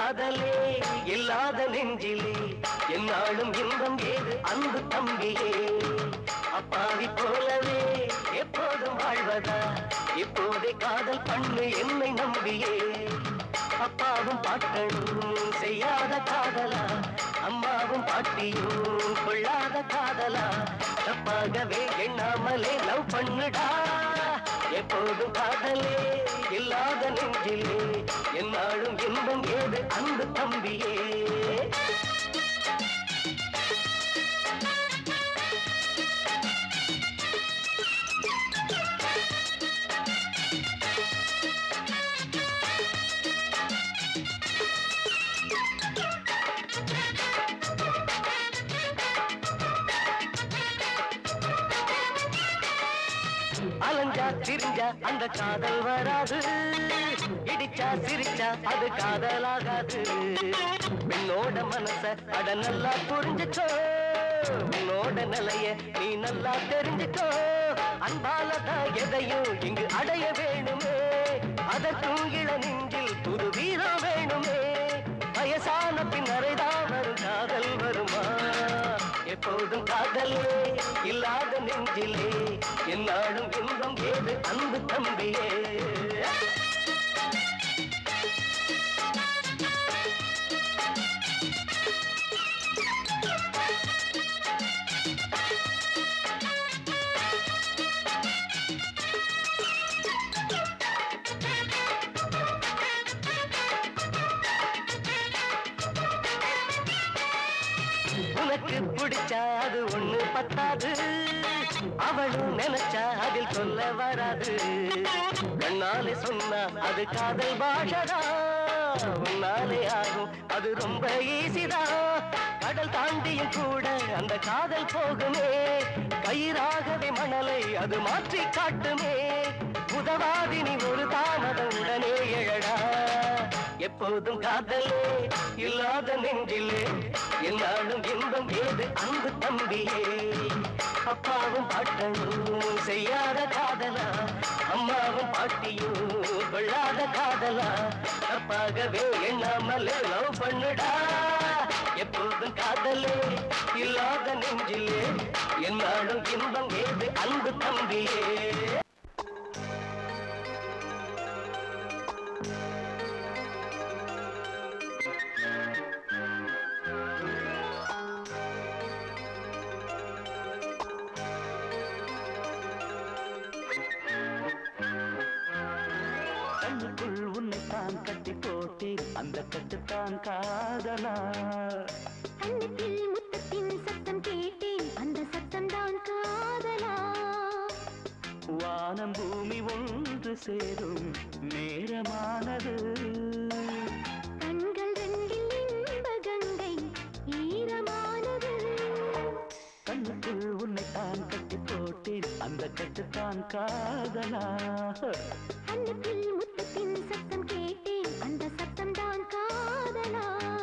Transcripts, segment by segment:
காதலே இல்லாத நெஞ்சிலே என்னாலும் இன்பம் ஏது அன்பு தம்பியே அப்பாவி போலவே எப்போதும் வாழ்வதா இப்போதே காதல் பண்ணு என்னை நம்பியே அப்பாவும் பாட்டனும் செய்யாத காதலா அம்மாவும் பாட்டியும் கொள்ளாத காதலா தப்பாகவே எண்ணாமலே லவ் பண்ணுடா எப்போதும் காதலே இல்லாத நெஞ்சிலே என்னாலும் இன்பம் ஏது அன்பு தம்பியே அலைஞ்சா திரிஞ்சா அந்த காதல் வராது இடிச்சா சிரிச்சா அது காதலாகாது பெண்ணோட மனச அட நல்லா புரிஞ்சுக்கோ உன்னோட நிலைய நீ நல்லா தெரிஞ்சுக்கோ அன்பாலதான் எதையும் இங்கு அடைய வேணுமே அதற்கும் இள நெஞ்சில் புது வீரம் வேணுமே வயசான பின்னரைதான் வரும் காதல் வருமா எப்போதும் காதலே இல்லாத நெஞ்சிலே என்னாலும் இன்பம் ஏது அன்பு தம்பியே உனக்கு பிடிச்சா அது ஒண்ணு பத்தாது அவளும் நினைச்சா அதில் சொல்ல வராது கண்ணாலே சொன்னா அது காதல் பாஷதா உன்னாலே ஆகும் அது ரொம்ப ஈஸிதான் கடல் தாண்டியும் கூட அந்த காதல் போகுமே கயிறாகவே மணலை அது மாற்றி காட்டுமே உதவாதினி ஒரு தாமதம் உடனே எழடா எப்போதும் காதலே இல்லாத நெஞ்சிலே எல்லாரும் இன்பம் ஏது அன்பு தம்பியே அப்பாவும் பாட்டனும் செய்யாத காதலா அம்மாவும் பாட்டியும் கொள்ளாத காதலா தப்பாகவே எண்ணாமல் லவ் பண்ணுடா எப்போதும் காதலே இல்லாத நெஞ்சிலே எல்லாரும் இன்பம் ஏது அன்பு தம்பியே கண்ணுக்குள் உன்னைத்தான் கட்டி போட்டேன் அந்த கட்டுத்தான் காதலா கண்ணத்தில் முத்தத்தின் சத்தம் கேட்டேன் அந்த சத்தம் தான் காதலா வானம் பூமி ஒன்று சேரும் நேரமானது கண்கள் ரெண்டில் இன்ப கங்கை ஈரமானது கண்ணுக்குள் உன்னைத்தான் கட்டி போட்டேன் அந்த கட்டுத்தான் காதலா கண்ணத்தில் முத்தத்தின் சத்தம் கேட்டேன் அந்த சத்தம் தான் காதலா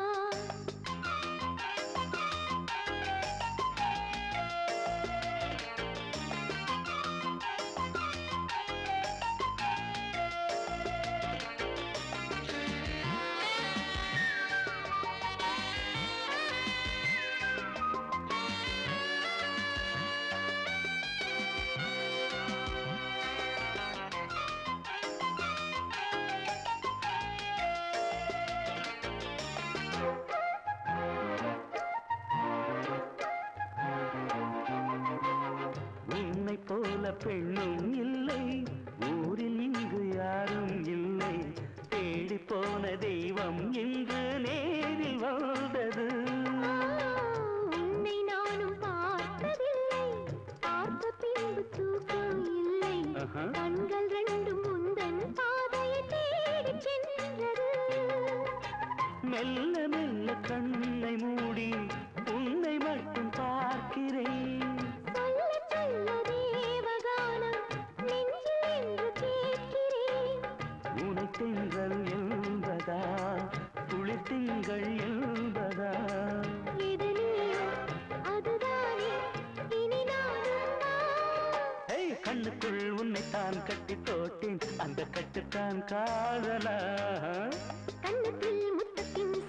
உன்னை போல பெண்ணும் இல்லை ஊரில் இங்கு யாரும் இல்லை தேடி போன தெய்வம் இன்று நேரில் வந்தது உன்னை நானும் பார்த்ததில்லை பார்த்த பின்பு தூக்கம் இல்லை ஆஹா. கண்கள் ரெண்டும் முந்தன் பாதையை தேடி சென்றது மெல்ல மெல்ல கண்ணை மூடி உன்னை மட்டும் பார்க்கிறேன் சொல்ல சொல்ல தேவகானம் நெஞ்சில் என்று கேட்கிறேன் உனை தென்றல் என்பதா குளிர் திங்கள் என்பதா இது நீயோ அதுதானே இனி நானும் நான் ஏய், கண்ணுக்குள் உன்னைத்தான் கட்டி போட்டேன் அந்த கட்டுத்தான் காதலா கண்ணத்தில் முத்தத்தின்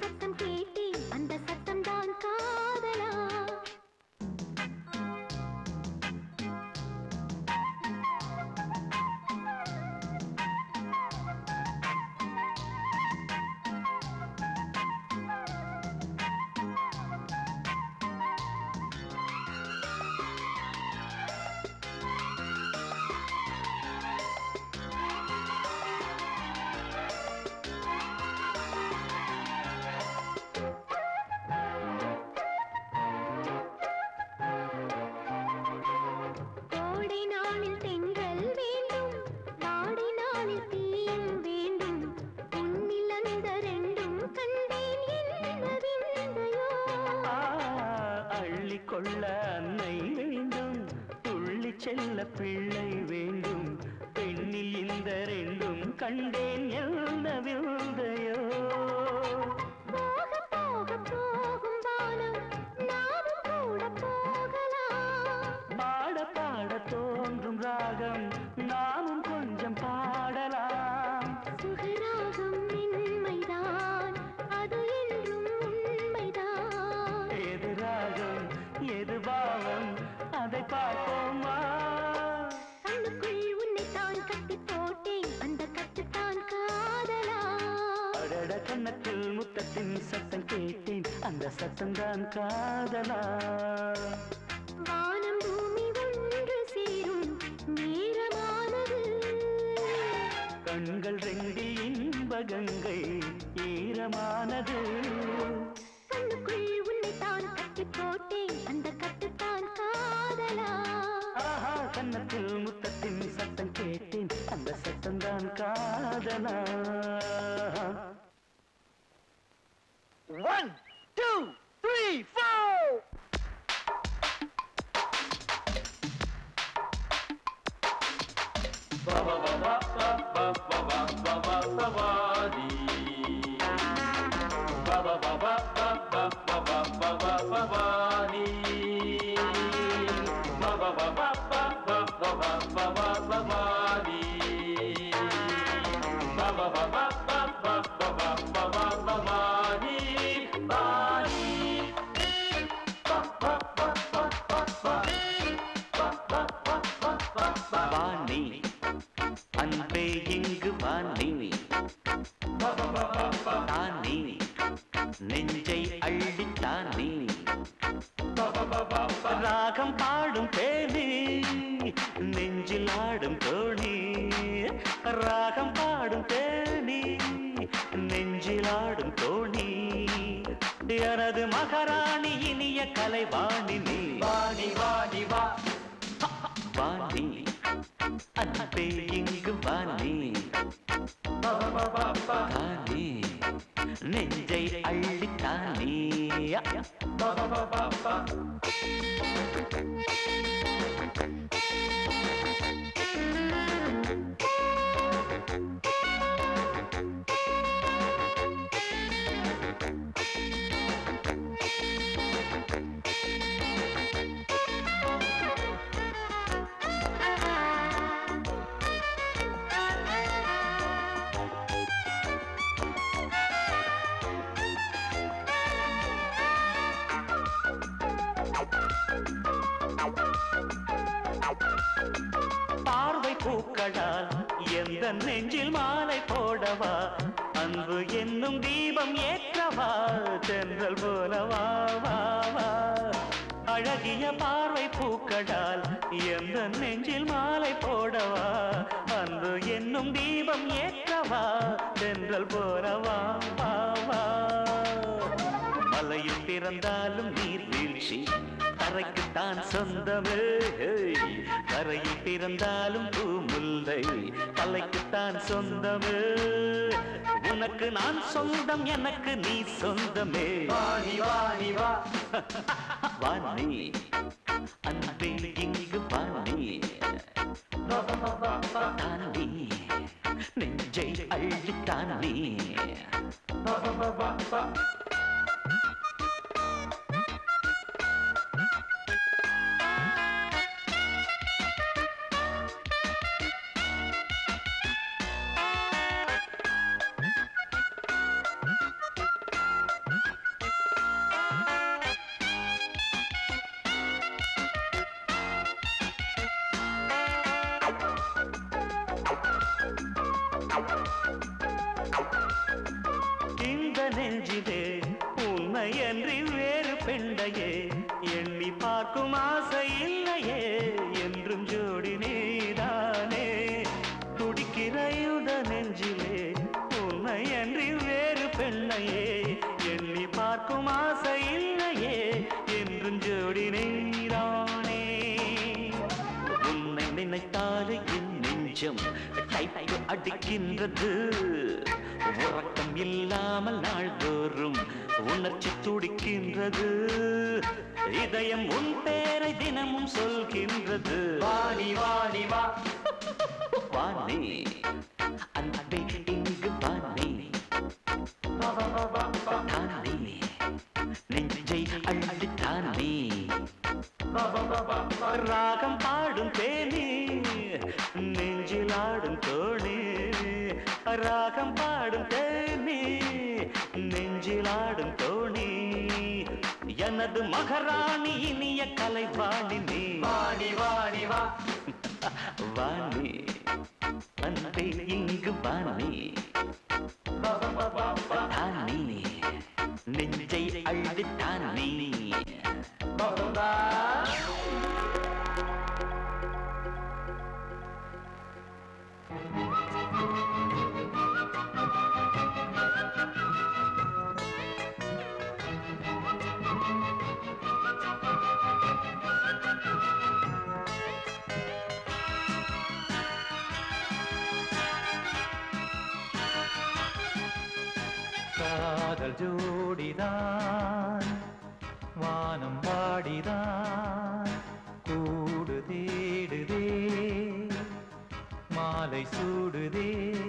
கொள்ள அன்னை வேண்டும் துள்ளி செல்ல பிள்ளை வேண்டும் பெண்ணில் இந்த ரெண்டும் கண்டேன் என்ன விந்தையோ போக போக போகும் வானம் நாமும் கூட போகலாம் பாட பாட தோன்றும் ராகம் நாமும் கொஞ்சம் பாடலாம் சுகராகம் மென்மைதான் அது என்றும் உண்மைதான் எது ராகம் எது பாவம் அதை பார்ப்போமா கண்ணுக்குள் உன்னைத்தான் கட்டி போட்டேன் அந்த கட்டுத்தான் காதலா அடட கண்ணத்தில் முத்தத்தின் சத்தம் கேட்டேன் அந்த சத்தம்தான் காதலா வானம் பூமி ஒன்று சேரும் நேரமானது கண்கள் ரெண்டில் இன்ப கங்கை ஈரமானது கண்ணுக்குள் உன்னைத்தான் கட்டி போட்டேன் அந்த கட்டுத்தான் காதலா ஆஹா கண்ணத்தில் முத்தத்தின் சத்தம் கேட்டேன் அந்த சத்தம்தான் காதலா One, two, three, four. Vani அன்பே இங்கு வாணி தானி நெஞ்சை அள்ளித்தானி ராகம் பாடும் தேனி நெஞ்சில் ஆடும் தோணி ராகம் பாடும் தேனி நெஞ்சில் ஆடும் தோணி எனது மகாராணி இனிய கலைவாணி நீ வாணி வாணி வா வாணி அன்பே இங்கு வாணி தானே நெஞ்சை அள்ளித்தானே பார்வை பூக்களால் எந்த நெஞ்சில் மாலை போடவா அன்பு என்னும் தீபம் ஏற்றவா தென்றல் போலவா வா வா அழகிய பார்வை பூக்களால் எந்த நெஞ்சில் மாலை போடவா அன்பு என்னும் தீபம் ஏற்றவா தென்றல் போலவா வா வா மலையில் பிறந்தாலும் நீர் வீழ்ச்சி கரைக்குத்தான் சொந்தமே ஹேய். கரையில் பிறந்தாலும் பூமுல்லை தலைக்குத்தான் சொந்தமே உனக்கு நான் சொந்தம் எனக்கு நீ சொந்தமே வாணி வாணி வா வாணி அன்பே இங்கு வாணி தானி நெஞ்சை அள்ளித்தானே இந்த நெஞ்சிலே உண்மையன்றி வேறு பெண்டையே எண்ணி பார்க்கும் ஆசை இல்லையே என்றும் ஜோடி நீதானே துடிக்கிற இந்த நெஞ்சிலே உண்மையன்றி வேறு பெண்ணையே எண்ணி பார்க்கும் ஆசை இல்லையே என்றும் ஜோடி நீதானே உன்னை நினைத்தாலே என் நெஞ்சம் டைப்பு அடிக்கின்றது உறக்கம் இல்லாமல் நாள்தோறும் உணர்ச்சி துடிக்கின்றது இதயம் உன் பேரை தினமும் சொல்கின்றது வாணி வாணி வா வாணி அன்பே இங்கு வாணி வா வா வா வா வா தானே நெஞ்சை அள்ளி தானே வா வா வா வா வா ராகம் பாடும் தேனி நெஞ்சில் ஆடும் தோணி ராகம் பாடும் தேனி நெஞ்சில் ஆடும் தோணி எனது மகராணி இனிய கலைவாணி நீ வாணி வாணி வா வாணி அன்பே இங்கு வாணி வா வா வா வா வா தானே நெஞ்சை அள்ளி தானே வா வா வா காதல் ஜோடிதான் வானம் வாடிதான் கூடு தேடுதே மாலை சூடுதே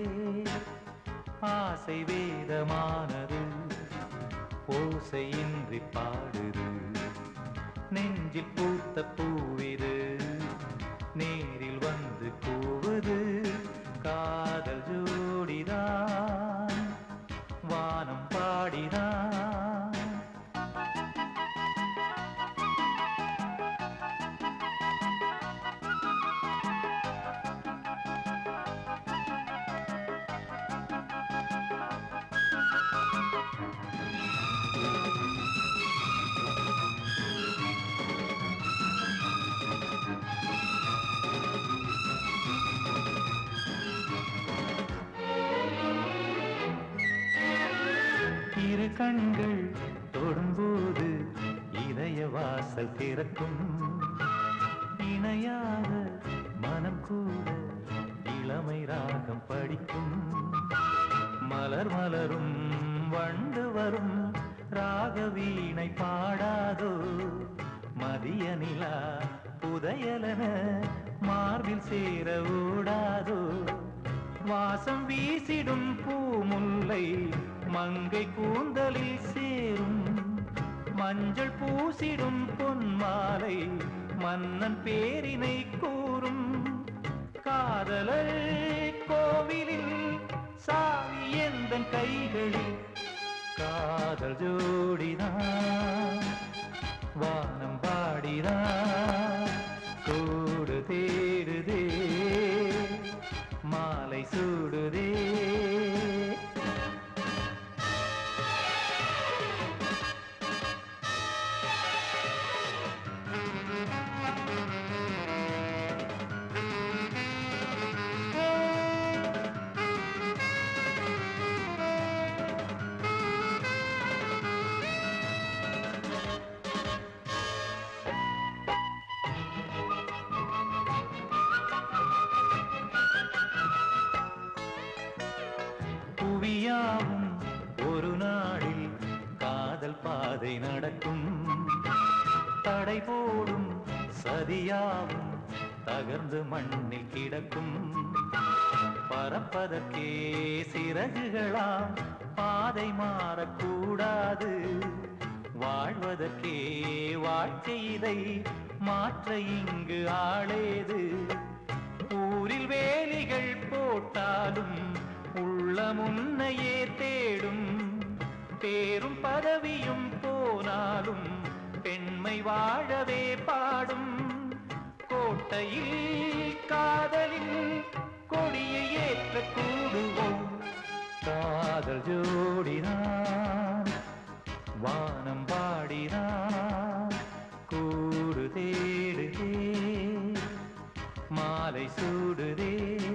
ஆசை வேதமானது ஓசையின்றி பாடுது நெஞ்சில் பூத்த பூவிது நேரில் வந்து கூவுது காதல் ஜோடிதான் வானம் பாடிதான் இரு கண்கள் தொடும்போது இதய வாசல் திறக்கும் இணையாக மனம் கூட இளமை ராகம் படிக்கும் மலர் மலரும் வண்டு வரும் ராக வீணை பாடாதோ மதிய நிலா புதையலன மார்பில் சேர ஓடாதோ வாசம் வீசிடும் பூமுல்லை மங்கை கூந்தலில் சேரும் மஞ்சள் பூசிடும் பொன்மாலை மன்னன் பேரினை கூறும் காதலர் கோவிலில் சாவி எந்த கைகளில் காதல் ஜோடிதான் வானம் பாடிதான் கூடு தேடுதே மாலை சூடுதே புவியாவும் ஒரு நாளில் காதல் பாதை நடக்கும் தடை போடும் சதியாவும் தகர்ந்து மண்ணில் கிடக்கும் பறப்பதற்கே சிறகுகளாம் பாதை மாறக்கூடாது வாழ்வதற்கே வாழ்க்கை இதை மாற்ற இங்கு ஆளேது ஊரில் வேலிகள் போட்டாலும் உள்ள முன்னையே தேடும் பேரும் பதவியும் போனாலும் பெண்மை வாழவே பாடும் கோட்டையில் காதலில் கொடியை ஏற்ற கூடுவோம் காதல் ஜோடிதான் வானம் பாடினான் கூடு தேடுதே மாலை சூடுதே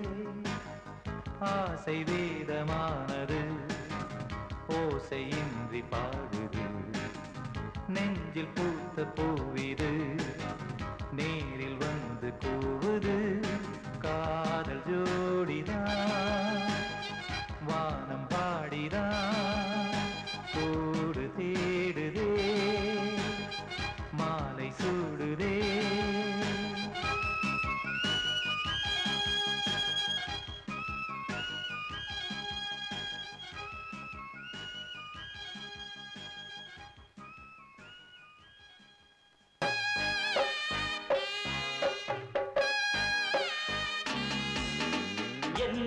ஆசை வேதமானது ஓசையின்றி பாடுது நெஞ்சில் பூத்த பூவிது நேரில் வந்து கூவுது காதல் ஜோடிதான் வானம் பாடிதான் கூடு தேடுதே மா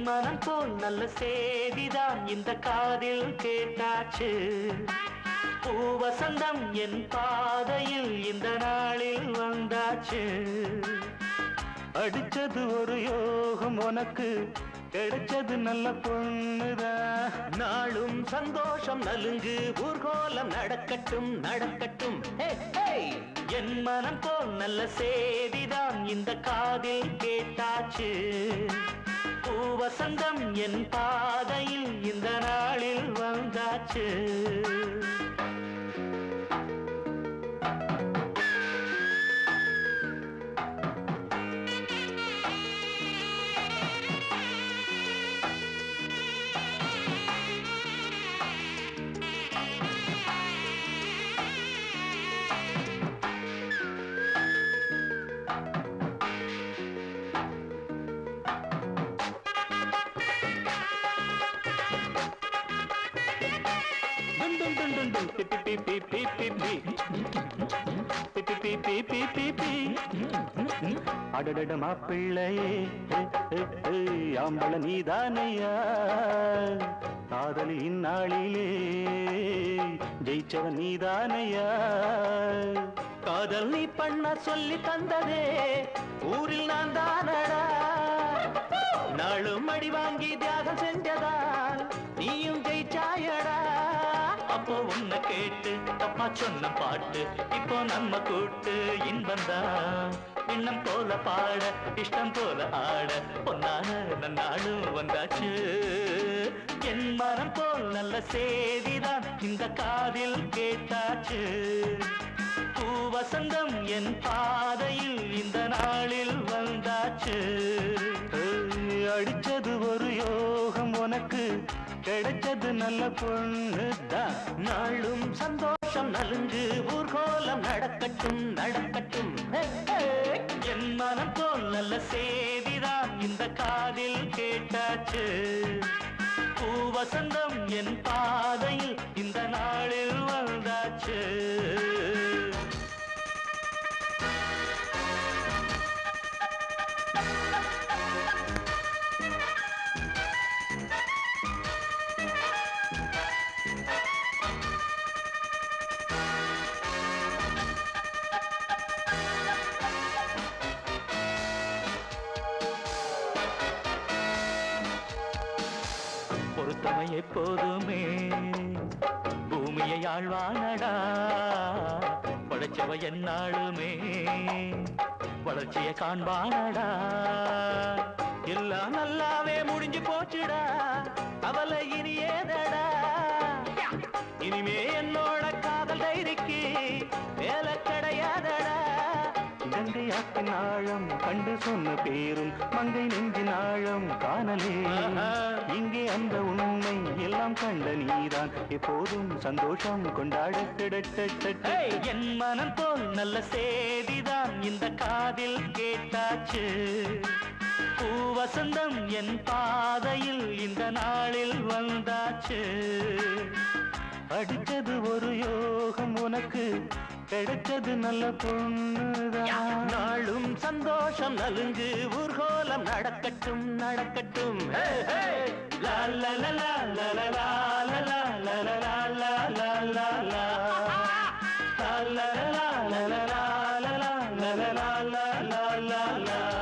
மனம் போல் நல்ல செய்திதான் இந்த காதில் கேட்டாச்சு பூவசந்தம் என் பாதையில் இந்த நாளில் வந்தாச்சு அடிச்சது ஒரு யோகம் உனக்கு கிடைச்சது நல்ல பொண்ணுதான் நாளும் சந்தோஷம் நலுங்கு ஊர்கோலம் நடக்கட்டும் நடக்கட்டும் ஹே, ஹே! என் மனம் போல் நல்ல செய்திதான் இந்த காதில் கேட்டாச்சு பூவசந்தம் என் பாதையில் இந்த நாளில் வந்தாச்சு டும் டும் டும் டும் டும் பி பி பி பி பி பி பி பி பி பி பி பி பி அடடட மாப்பிள்ளையே ஏ, ஏ, ஏ, ஆம்பள நீதானையா காதலி இந்நாளிலே ஜெயிச்சவன் நீதானையா காதல் நீ பண்ண சொல்லி தந்ததே ஊரில் நான் தானடா நாளும் அடி வாங்கி தியாகம் செஞ்சதால் நீயும் ஜெயிச்சாயடா அப்போ உன்னை கேட்டு தப்பா சொன்ன பாட்டு இப்போ நம்ம கூட்டு இன்பந்தான் இன்னம் போல பாட இஷ்டம் போல ஆட பொன்னான நன்னாளும் வந்தாச்சு என் மனம் போல் நல்ல செய்திதான் இந்த காதில் கேட்டாச்சு பூவசந்தம் என் பாதையில் இந்த நாளில் வந்தாச்சு ஏய், அடிச்சது ஒரு யோகம் உனக்கு கிடைச்சது நல்ல பொண்ணுதான் நாளும் சந்தோஷம் நலுங்கு ஊர்கோலம் நடக்கட்டும் நடக்கட்டும் ஹே, ஹே. என் மனம் போல் நல்ல செய்திதான் இந்த காதில் கேட்டாச்சு பூவசந்தம் என் பாதையில் இந்த நாளில் வந்தாச்சு பொருத்தமை எப்போதுமே பூமியை ஆழ்வானடா படைச்சவ என்னாளுமே வளர்ச்சியை காண்பானடா எல்லாம் நல்லாவே முடிஞ்சு போச்சுடா அவளை இனி ஏதடா இனிமே என்னோட காதல் டைரிக்கு வேலை கிடையாதடா கங்கையாற்றின் ஆழம் கண்டு சொன்ன பேரும் மங்கை நெஞ்சின் ஆழம் காணலே ஆஹா. இங்கே அந்த உண்மை எல்லாம் கண்ட நீதான் எப்போதும் சந்தோஷம் கொண்டாட ஏய், என் மனம் போல் நல்ல செய்திதான் இந்த காதில் கேட்டாச்சு பூவசந்தம் என் பாதையில் இந்த நாளில் வந்தாச்சு அடிச்சது ஒரு யோகம் உனக்கு கிடைச்சது நல்ல பொண்ணுதான் நாளும் சந்தோஷம் நலுங்கு ஊர்கோலம் நடக்கட்டும் நடக்கட்டும் ஹே, ஹே. லா, லா, லா, லா, லா, லா, லா, லா, லா, லா, லா, லா, லா, லா, லா, லா. லா, லா, லா, லா, லா, லா, லா, லா, லா, லா, லா, லா, லா, லா, லா.